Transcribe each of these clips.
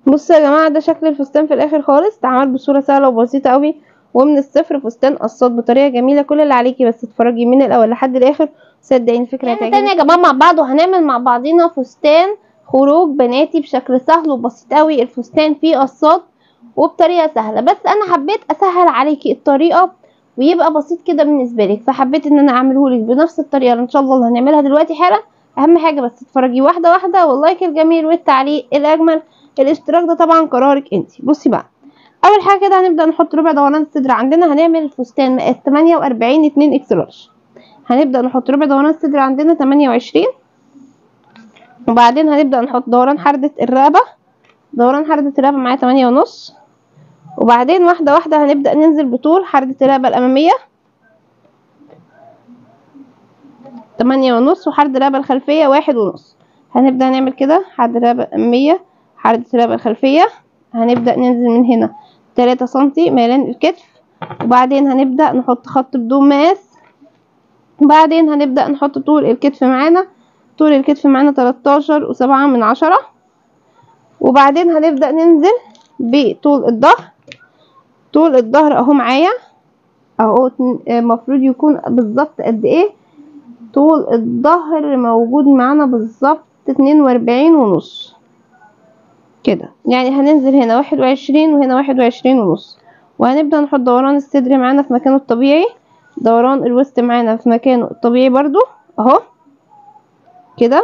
بصوا يا جماعه ده شكل الفستان في الاخر خالص اتعمل بصوره سهله وبسيطه قوي ومن الصفر فستان قصات بطريقه جميله كل اللي عليكي بس تتفرجي من الاول لحد الاخر صدقيني الفكره يعني هتعجبك تاني يا جماعه مع بعض وهنعمل مع بعضينا فستان خروج بناتي بشكل سهل وبسيط قوي الفستان فيه قصات وبطريقه سهله بس انا حبيت اسهل عليكي الطريقه ويبقى بسيط كده بالنسبه لك فحبيت ان انا اعمله لك بنفس الطريقه اللي ان شاء الله اللي هنعملها دلوقتي حالا اهم حاجه بس تتفرجي واحده واحده واللايك الجميل والتعليق الاجمل الاشتراك ده طبعا قرارك انت بصي بقى اول حاجه كده هنبدا نحط ربع دوران الصدر عندنا هنعمل الفستان مقاس 48 2 اكس لارج هنبدا نحط ربع دوران الصدر عندنا 28 وبعدين هنبدا نحط دوران حردة الرقبه دوران حردة الرقبه معايا 8 ونص وبعدين واحده واحده هنبدا ننزل بطول حردة الرقبه الاماميه تمانية ونص وحرد الرقبة الخلفية واحد ونص هنبدأ نعمل كده حرد الرقبة الأمامية حرد الرقبة الخلفية هنبدأ ننزل من هنا تلاتة سنتي ميلان الكتف وبعدين هنبدأ نحط خط بدون مقاس وبعدين هنبدأ نحط طول الكتف معانا طول الكتف معانا تلاتاشر وسبعة من عشرة وبعدين هنبدأ ننزل بطول الظهر طول الظهر اهو معايا اهو المفروض يكون بالظبط قد ايه طول الظهر موجود معانا بالظبط اتنين واربعين ونص كده يعني هننزل هنا واحد وعشرين وهنا واحد وعشرين ونص وهنبدأ نحط دوران الصدر معانا في مكانه الطبيعي دوران الوسط معانا في مكانه الطبيعي برضو اهو كده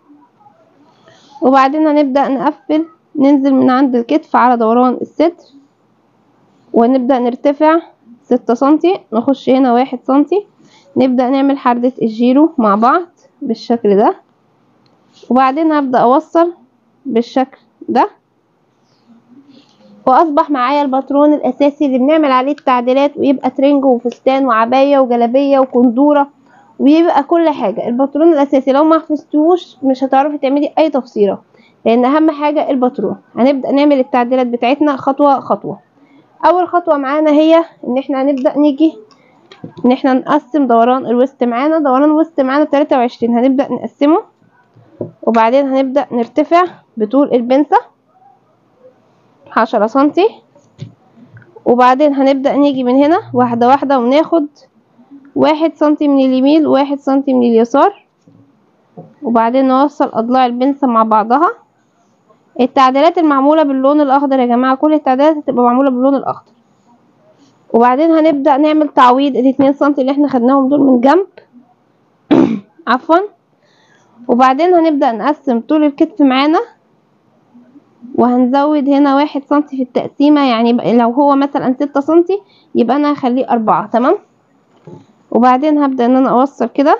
وبعدين هنبدأ نقفل ننزل من عند الكتف على دوران الصدر ونبدأ نرتفع ستة سنتي نخش هنا واحد سنتي نبدأ نعمل حردة الجيرو مع بعض بالشكل ده وبعدين هبدأ أوصل بالشكل ده وأصبح معايا الباترون الأساسي اللي بنعمل عليه التعديلات ويبقى ترنج وفستان وعباية وجلابية وكندورة ويبقى كل حاجة الباترون الأساسي لو ما حفظتوش مش هتعرفي تعملي أي تفصيلة لأن أهم حاجة الباترون هنبدأ نعمل التعديلات بتاعتنا خطوة خطوة أول خطوة معانا هي إن احنا هنبدأ نيجي ان احنا نقسم دوران الوسط معانا دوران الوسط معانا تلاتة وعشرين هنبدأ نقسمه وبعدين هنبدأ نرتفع بطول البنسة عشرة سنتي وبعدين هنبدأ نيجي من هنا واحدة واحدة وناخد واحد سنتي من اليمين وواحد سنتي من اليسار وبعدين نوصل أضلاع البنسة مع بعضها التعديلات المعمولة باللون الأخضر يا جماعة كل التعديلات هتبقى معمولة باللون الأخضر وبعدين هنبدأ نعمل تعويض الاتنين سنتي اللي احنا خدناهم دول من جنب عفوا وبعدين هنبدأ نقسم طول الكتف معانا وهنزود هنا واحد سنتي في التقسيمة يعني لو هو مثلا ستة سنتي يبقى انا هخليه اربعة تمام وبعدين هبدأ ان انا اوصل كده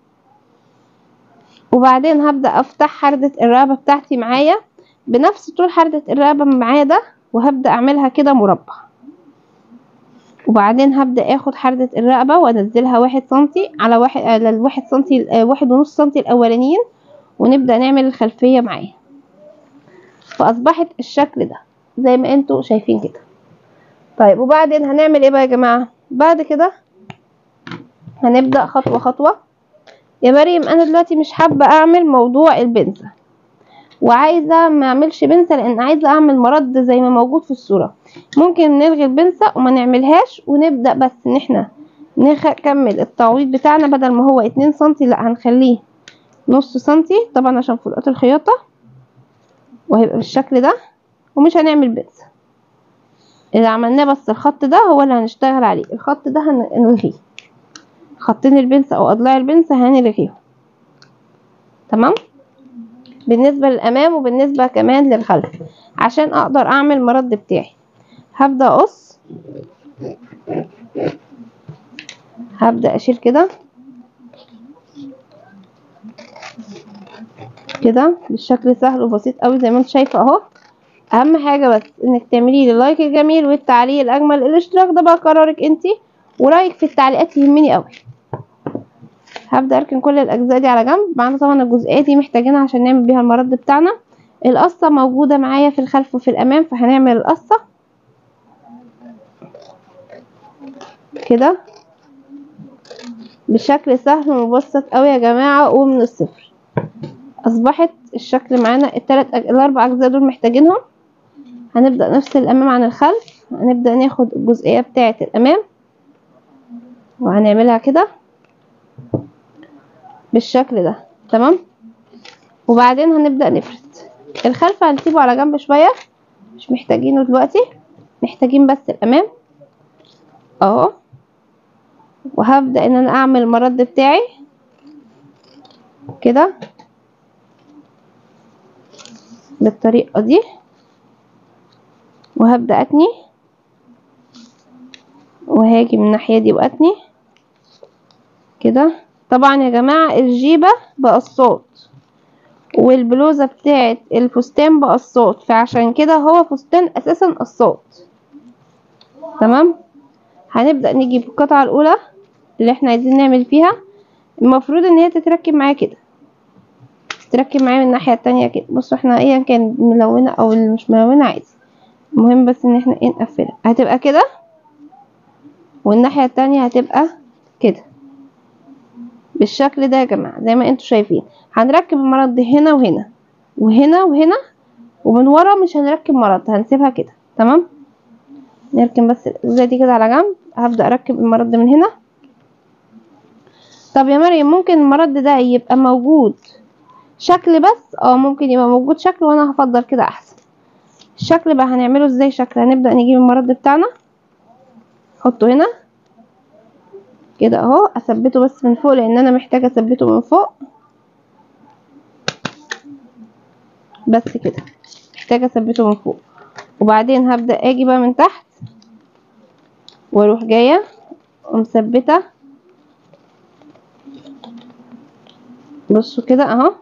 وبعدين هبدأ افتح حردة الرقبة بتاعتي معايا بنفس طول حردة الرقبة معايا ده وهبدأ اعملها كده مربع وبعدين هبدأ اخد حردة الرقبة وانزلها واحد سنتي على واحد على الواحد سنتي واحد ونص سنتي الاولانيين ونبدأ نعمل الخلفية معايا فاصبحت الشكل ده زي ما انتوا شايفين كده طيب وبعدين هنعمل ايه بقى يا جماعة بعد كده هنبدأ خطوة خطوة يا مريم انا دلوقتي مش حابة اعمل موضوع البنسة وعايزة ما اعملش بنسة لان عايزة اعمل مرد زي ما موجود في الصورة ممكن نلغي البنسة وما نعملهاش ونبدأ بس ان احنا نكمل التعويض بتاعنا بدل ما هو اتنين سنتي لا هنخليه نص سنتي طبعا عشان فروقات الخياطة وهيبقى بالشكل ده ومش هنعمل بنسة اللي عملناه بس الخط ده هو اللي هنشتغل عليه الخط ده هنلغيه خطين البنسة او اضلاع البنسة هنلغيهم تمام بالنسبة للامام وبالنسبة كمان للخلف عشان اقدر اعمل مرد بتاعي هبدأ اقص هبدأ اشيل كده كده بالشكل سهل وبسيط قوي زي ما انت شايفه اهو اهم حاجه بس انك تعملي لي اللايك الجميل والتعليق الاجمل الاشتراك ده بقى قرارك انت ورايك في التعليقات يهمني قوي هبدا اركن كل الاجزاء دي على جنب معانا طبعا الجزئيه دي محتاجينها عشان نعمل بيها المرد بتاعنا القصه موجوده معايا في الخلف وفي الامام فهنعمل القصه كده بشكل سهل ومبسط قوي يا جماعه ومن الصفر اصبحت الشكل معانا التلات أج... الاربع اجزاء دول محتاجينهم هنبدأ نفصل الأمام عن الخلف هنبدأ ناخد الجزئية بتاعة الأمام وهنعملها كده بالشكل ده تمام وبعدين هنبدأ نفرد الخلف هنسيبه على جنب شوية مش محتاجينه دلوقتي محتاجين بس الأمام اهو وهبدأ ان انا اعمل المرد بتاعي كده بالطريقة دي وهبدأ اتني وهاجي من الناحية دي واتني كده طبعا يا جماعة الجيبة بقصات والبلوزة بتاعت الفستان بقصات فعشان كده هو فستان اساسا قصات تمام هنبدأ نجيب القطعة الأولى اللي احنا عايزين نعمل فيها المفروض ان هي تتركب معايا كده تتركب معايا من الناحية التانية كده بصوا احنا ايا كان ملونة او اللي مش ملونة عادي المهم بس ان احنا ايه نقفلها هتبقى كده والناحية التانية هتبقى كده بالشكل ده يا جماعة زي ما انتوا شايفين هنركب المرض هنا وهنا وهنا وهنا ومن ورا مش هنركب مرض هنسيبها كده تمام نركن بس الازازه دي كده على جنب هبدا اركب المرد من هنا طب يا مريم ممكن المرد ده يبقى موجود شكل بس اه ممكن يبقى موجود شكل وانا هفضل كده احسن الشكل بقى هنعمله ازاي شكل هنبدا نجيب المرد بتاعنا نحطه هنا كده اهو اثبته بس من فوق لان انا محتاجه اثبته من فوق بس كده محتاجه اثبته من فوق وبعدين هبدا اجي بقى من تحت واروح جايه ومثبته بصوا كده اهو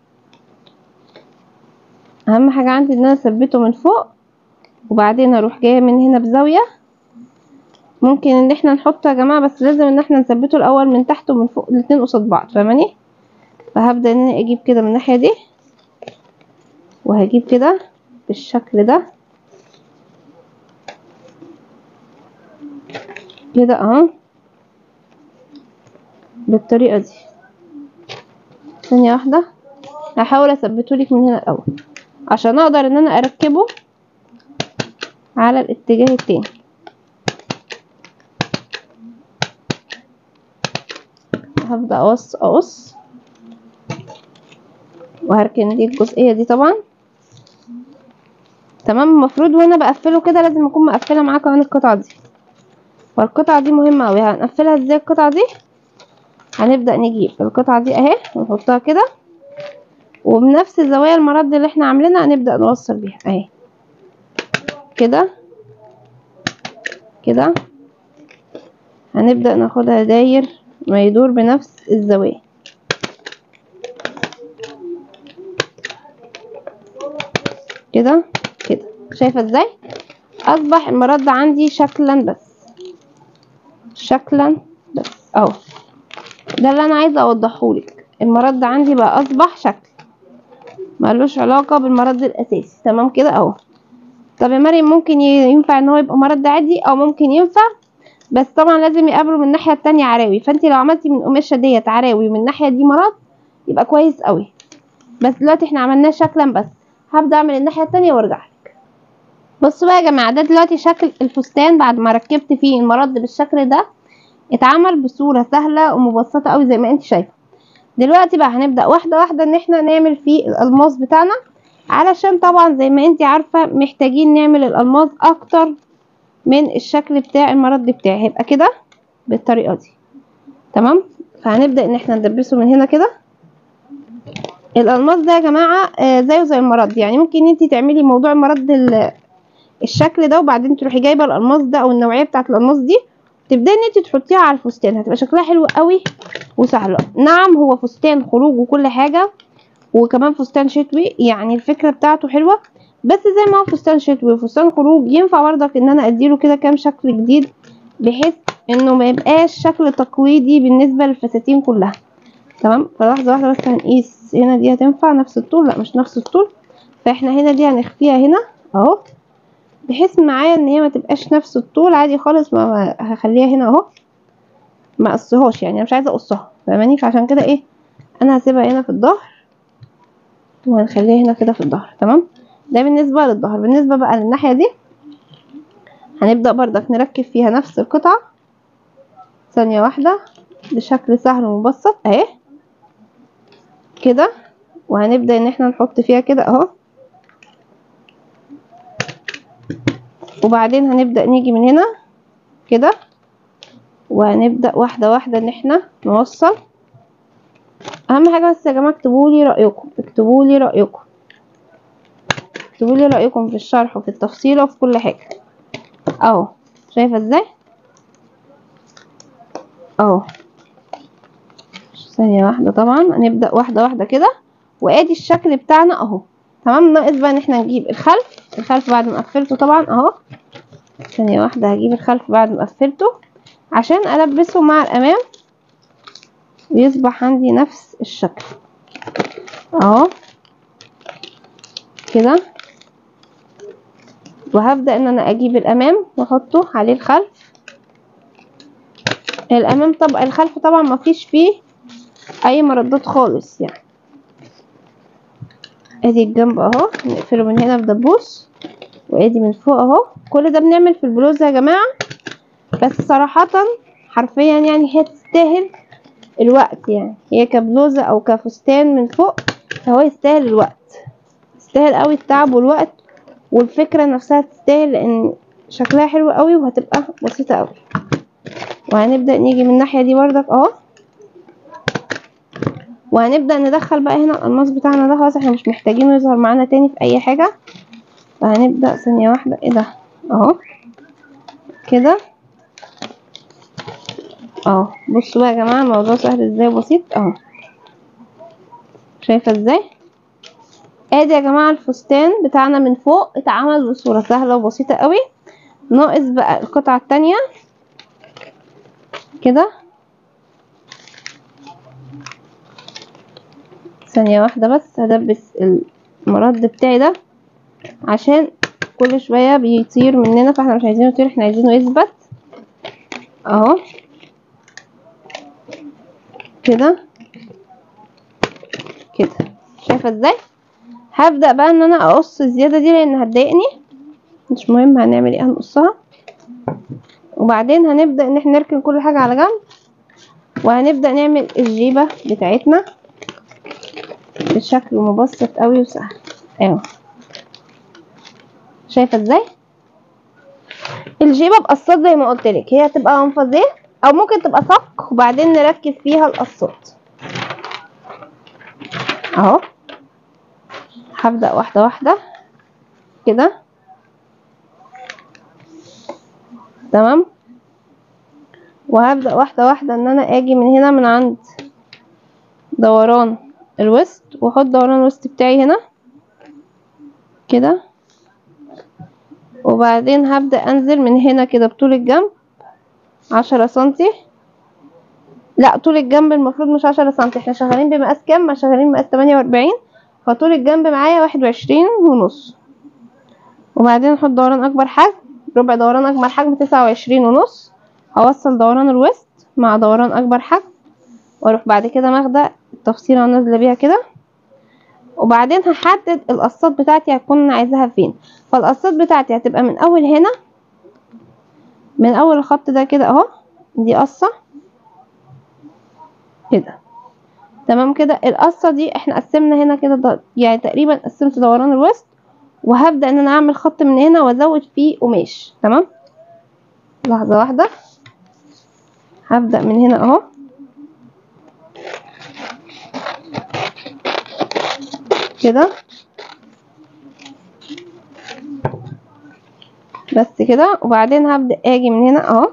اهم حاجه عندي ان انا اثبته من فوق وبعدين اروح جايه من هنا بزاويه ممكن ان احنا نحطه يا جماعه بس لازم ان احنا نثبته الاول من تحت ومن فوق الاتنين قصاد بعض فاهماني فهبدا ان انا اجيب كده من الناحيه دي وهجيب كده بالشكل ده كده اهو بالطريقه دي ثانيه واحده هحاول اثبته لك من هنا الاول عشان اقدر ان انا اركبه على الاتجاه التاني هبدا اقص اقص وهركن دي الجزئيه دي طبعا تمام المفروض وانا بقفله كده لازم اكون مقفله معاه كمان القطعه دي والقطعه دي مهمه اوي هنقفلها ازاي القطعه دي هنبدا نجيب القطعه دي اهي ونحطها كده وبنفس زوايا المرد اللي احنا عاملينها هنبدا نوصل بيها اهي كده كده هنبدا ناخدها داير ما يدور بنفس الزوايا كده كده شايفه ازاي اصبح المرد عندي شكلا بس شكلا بس اهو ده اللي انا عايزه اوضحهولك المرد عندي بقى اصبح شكل ملوش علاقه بالمرد الاساسي تمام كده اهو طب يا مريم ممكن ينفع ان هو يبقى مرد عادي او ممكن ينفع بس طبعا لازم يقابله من الناحيه التانية عراوي فانت لو عملتي من القماشه ديت عراوي ومن الناحيه دي مراد يبقى كويس قوي بس دلوقتي احنا عملناه شكلا بس هبدا اعمل الناحيه التانية وارجع لك بصوا بقى يا جماعه ده دلوقتي شكل الفستان بعد ما ركبت فيه المرد بالشكل ده اتعمل بصوره سهله ومبسطه قوي زي ما انت شايفه دلوقتي بقى هنبدا واحده واحده ان احنا نعمل فيه الالماس بتاعنا علشان طبعا زي ما انت عارفه محتاجين نعمل الالماس اكتر من الشكل بتاع المرد بتاعي هيبقى كده بالطريقه دي تمام فهنبدا ان احنا ندبسه من هنا كده الالماس ده يا جماعه آه زيه زي المرد يعني ممكن انت تعملي موضوع المرد الشكل ده وبعدين تروحي جايبه الالماس ده او النوعيه بتاعه الالماس دي تبداي ان انت تحطيها على الفستان هتبقى شكلها حلو قوي وسهله نعم هو فستان خروج وكل حاجه وكمان فستان شتوي يعني الفكره بتاعته حلوه بس زي ما هو فستان شتوي وفستان خروج ينفع برضك ان انا اديله كده كام شكل جديد بحيث انه ما يبقاش شكل تقليدي بالنسبه للفساتين كلها تمام فلحظه واحده بس هنقيس هنا دي هتنفع نفس الطول لا مش نفس الطول فاحنا هنا دي هنخفيها هنا اهو بحيث معايا ان هي ما تبقاش نفس الطول عادي خالص ما هخليها هنا اهو ما اقصهاش يعني انا مش عايزه اقصها فاهماني فعشان كده ايه انا هسيبها هنا في الظهر وهنخليها هنا كده في الظهر تمام ده بالنسبة للظهر بالنسبة بقى للناحية دي هنبدأ بردك نركب فيها نفس القطعة ثانية واحدة بشكل سهل ومبسط اهي كده وهنبدأ ان احنا نحط فيها كده اهو وبعدين هنبدأ نيجي من هنا كده وهنبدأ واحدة واحدة ان احنا نوصل اهم حاجة بس يا جماعة اكتبوا لي رأيكم اكتبوا لي رأيكم اكتبوا لي رأيكم في الشرح وفي التفصيل وفي كل حاجة اهو شايفة ازاي اهو ثانية واحدة طبعا هنبدأ واحدة واحدة كده وادي الشكل بتاعنا اهو تمام ناقص بقى ان احنا نجيب الخلف الخلف بعد ما قفلته طبعا اهو ثانية واحدة هجيب الخلف بعد ما قفلته عشان البسه مع الامام ويصبح عندي نفس الشكل اهو كده وهبدأ ان انا اجيب الامام واحطه عليه الخلف الامام طبعا الخلف طبعا ما فيش فيه اي مردات خالص يعني ادي الجنب اهو نقفله من هنا بدبوس وادي من فوق اهو كل ده بنعمل في البلوزه يا جماعه بس صراحه حرفيا يعني هي تستاهل الوقت يعني هي كبلوزه او كفستان من فوق فهو يستاهل الوقت يستاهل قوي التعب والوقت والفكره نفسها تستاهل لان شكلها حلو قوي وهتبقى بسيطه قوي وهنبدا نيجي من الناحيه دي بردك اهو وهنبدأ ندخل بقى هنا القماص بتاعنا ده خلاص احنا مش محتاجينه يظهر معانا تاني في اي حاجة فهنبدأ ثانية واحدة ايه ده اهو كده اهو بصوا بقى يا جماعة الموضوع سهل ازاي وبسيط اهو شايفة ازاي ادي يا جماعة الفستان بتاعنا من فوق اتعمل بصورة سهلة وبسيطة قوي ناقص بقى القطعة التانية كده ثانية واحدة بس هدبس المرد بتاعي ده عشان كل شوية بيطير مننا فاحنا مش عايزينه يطير احنا عايزينه يثبت اهو كده كده شايفة ازاي هبدأ بقى ان انا اقص الزيادة دي لان هتضايقني مش مهم هنعمل ايه هنقصها وبعدين هنبدأ ان احنا نركن كل حاجة على جنب وهنبدأ نعمل الجيبة بتاعتنا بشكل مبسط قوي وسهل اهو شايفه ازاي الجيبه بقصات زي ما قلت لك هي هتبقى منفذيه او ممكن تبقى صك وبعدين نركب فيها القصات اهو هبدا واحده واحده كده تمام وهبدا واحده واحده ان انا اجي من هنا من عند دوران الوسط واحط دوران الوسط بتاعي هنا كده وبعدين هبدأ انزل من هنا كده بطول الجنب عشرة سنتي لا طول الجنب المفروض مش عشرة سنتي احنا شغالين بمقاس كام ما شغالين بمقاس تمانية واربعين فطول الجنب معايا واحد وعشرين ونص وبعدين احط دوران اكبر حجم ربع دوران اكبر حجم تسعة وعشرين ونص هوصل دوران الوسط مع دوران اكبر حجم واروح بعد كده ماخده التفصيله ونازله بيها كده وبعدين هحدد القصات بتاعتي هتكون انا عايزاها فين فالقصات بتاعتي هتبقى من اول هنا من اول الخط ده كده اهو دي قصه كده تمام كده القصه دي احنا قسمنا هنا كده يعني تقريبا قسمت دوران الوسط وهبدا ان انا اعمل خط من هنا وازود فيه قماش تمام لحظه واحده هبدا من هنا اهو كده بس كده وبعدين هبدأ اجي من هنا اهو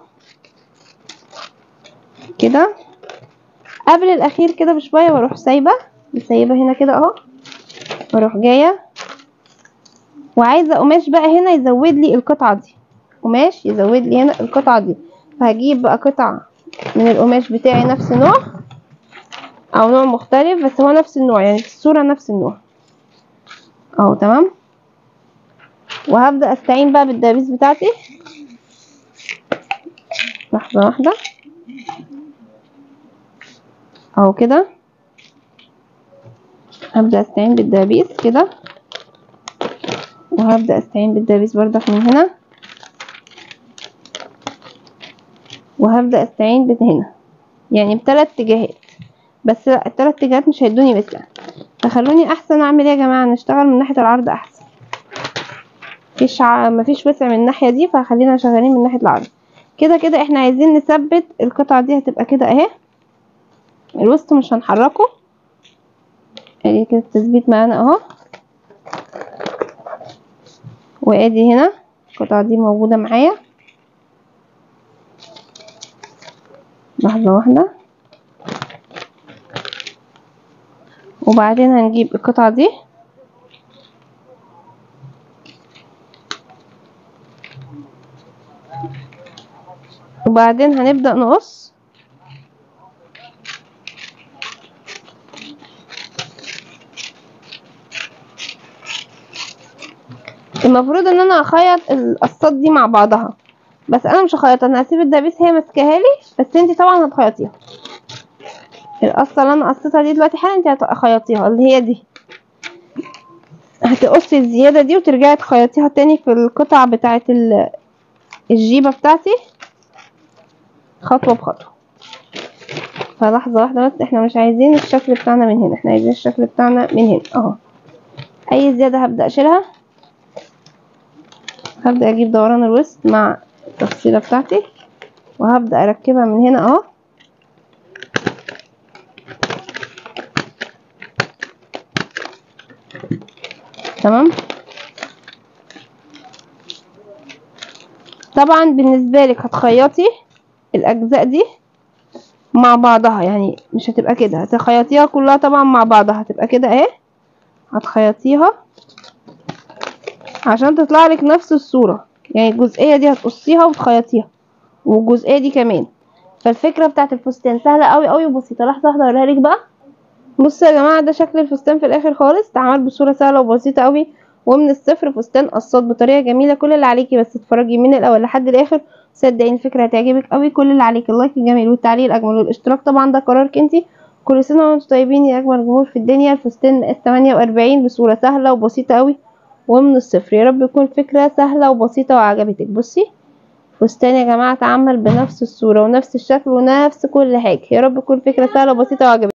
كده قبل الاخير كده بشوية واروح سايبة سايبة هنا كده اهو واروح جاية وعايزة قماش بقى هنا يزود لي القطعة دي قماش يزود لي هنا القطعة دي فهجيب بقى قطعة من القماش بتاعي نفس النوع او نوع مختلف بس هو نفس النوع يعني الصورة نفس النوع اهو تمام وهبدأ استعين بقى بالدبابيس بتاعتي لحظة واحدة اهو كده هبدأ استعين بالدبابيس كده وهبدأ استعين بالدبيس بردك من هنا وهبدأ استعين من هنا يعني بثلاث اتجاهات بس لا الثلاث اتجاهات مش هيدوني مثلا فخلوني احسن اعمل ايه يا جماعه نشتغل من ناحيه العرض احسن مفيش ع... مفيش وسع من الناحيه دي فخلينا شغالين من ناحيه العرض كده كده احنا عايزين نثبت القطعه دي هتبقى كده اهي الوسط مش هنحركه ادي كده التثبيت معانا اهو وادي هنا القطعه دي موجوده معايا لحظه واحده وبعدين هنجيب القطعه دي وبعدين هنبدأ نقص المفروض ان انا اخيط القصات دي مع بعضها بس انا مش هخيطها انا هسيب الدبيس هي ماسكاها لي بس انتي طبعا هتخيطيها القصه اللي انا قصيتها دي دلوقتي حالا انتي هتخيطيها اللي هي دي هتقصي الزياده دي وترجعي تخيطيها تاني في القطع بتاعه الجيبه بتاعتي خطوه بخطوه فلحظه واحده بس احنا مش عايزين الشكل بتاعنا من هنا احنا عايزين الشكل بتاعنا من هنا اهو اي زياده هبدا اشيلها هبدأ اجيب دوران الوسط مع التفصيلة بتاعتي وهبدأ اركبها من هنا اهو تمام طبعا بالنسبة لك هتخيطي الاجزاء دي مع بعضها يعني مش هتبقى كده هتخيطيها كلها طبعا مع بعضها هتبقى كده اهي هتخيطيها عشان تطلع لك نفس الصورة يعني الجزئية دي هتقصيها وتخيطيها والجزئية دي كمان فالفكرة بتاعت الفستان سهلة قوي قوي وبسيطة لحظة واحدة اوريها لك بقى بصوا يا جماعة ده شكل الفستان في الاخر خالص اتعمل بصورة سهلة وبسيطة قوي ومن الصفر فستان قصات بطريقة جميلة كل اللي عليكي بس تتفرجي من الاول لحد الاخر صدقيني الفكرة هتعجبك قوي كل اللي عليكي اللايك الجميل والتعليق الاجمل والاشتراك طبعا ده قرارك انتي كل سنة وانتم طيبين يا اجمل جمهور في الدنيا الفستان مقاس 48 بصورة سهلة وبسيطة قوي ومن الصفر يا رب يكون فكرة سهلة وبسيطة وعجبتك بصي فستان يا جماعة اتعمل بنفس الصورة ونفس الشكل ونفس كل حاجة يا رب يكون فكرة سهلة وبسيطة وعجبتك